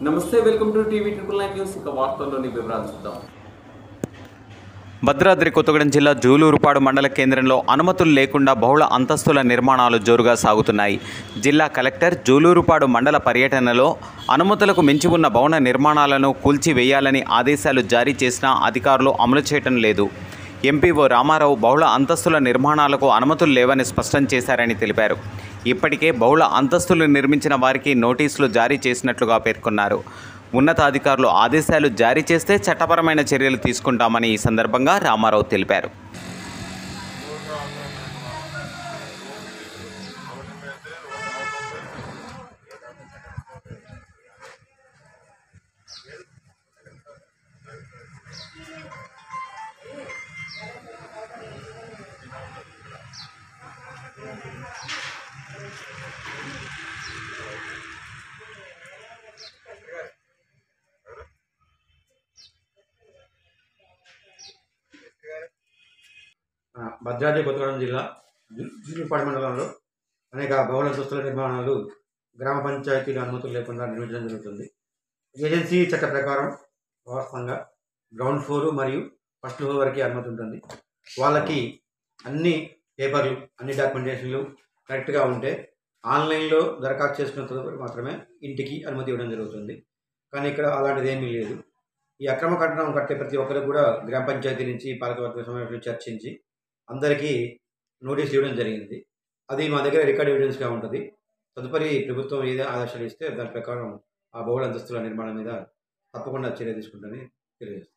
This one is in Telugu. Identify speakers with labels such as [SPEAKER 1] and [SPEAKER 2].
[SPEAKER 1] నమస్తే welcome to TV triple nine news ఇక వార్తల్లోని వివరాలు చూద్దాం
[SPEAKER 2] భద్రాద్రి కొత్తగూడెం జిల్లా జూలూరుపాడు మండల కేంద్రంలో అనుమతులు లేకుండా బహుళ అంతస్తుల నిర్మాణాలు జోరుగా సాగుతున్నాయి జిల్లా కలెక్టర్ జూలూరుపాడు మండల పర్యటనలో అనుమతులకు మించి ఉన్న భవన నిర్మాణాలను కూల్చివేయాలని ఆదేశాలు జారీ చేసినా అధికారులు అమలు చేయటం లేదు ఎంపీఓ రామారావు బహుళ అంతస్తుల నిర్మాణాలకు అనుమతులు లేవని స్పష్టం చేశారని తెలిపారు ఇప్పటికే బహుళ అంతస్తులు నిర్మించిన వారికి నోటీసులు జారీ చేసినట్లుగా పేర్కొన్నారు ఉన్నతాధికారులు ఆదేశాలు జారీ చేస్తే చట్టపరమైన చర్యలు తీసుకుంటామని ఈ సందర్భంగా రామారావు తెలిపారు
[SPEAKER 3] ఆ, భద్రాద్రి కొత్తగూడెం జిల్లా జు- జూలూరుపాడు మండలంలో అనేక బహుళ దుస్తుల నిర్మాణాలు గ్రామ పంచాయతీల అనుమతులు లేకుండా నిర్మించడం జరుగుతుంది ఏజెన్సీ చట్ట ప్రకారం వాస్తవంగా గ్రౌండ్ ఫ్లోర్ మరియు ఫస్ట్ ఫ్లోర్ వరకు అనుమతి ఉంటుంది వాళ్ళకి అన్ని పేపర్లు అన్ని డాక్యుమెంటేషన్లు కరెక్ట్గా ఉంటే ఆన్లైన్లో దరఖాస్తు చేసుకున్న తదుపరి మాత్రమే ఇంటికి అనుమతి ఇవ్వడం జరుగుతుంది కానీ ఇక్కడ అలాంటిది ఏమీ లేదు ఈ అక్రమ కట్టడం కట్టే ప్రతి ఒక్కరికి కూడా గ్రామ పంచాయతీ నుంచి పాలకవర్గ సమావేశంలో చర్చించి అందరికీ నోటీస్ ఇవ్వడం జరిగింది అది మా దగ్గర రికార్డ్ ఎవిడెన్స్గా ఉంటుంది తదుపరి ప్రభుత్వం ఏదో ఆదేశాలు ఇస్తే దాని ప్రకారం ఆ బహుళ అంతస్తుల నిర్మాణం మీద తప్పకుండా చర్య తీసుకుంటుందని తెలియజేస్తాను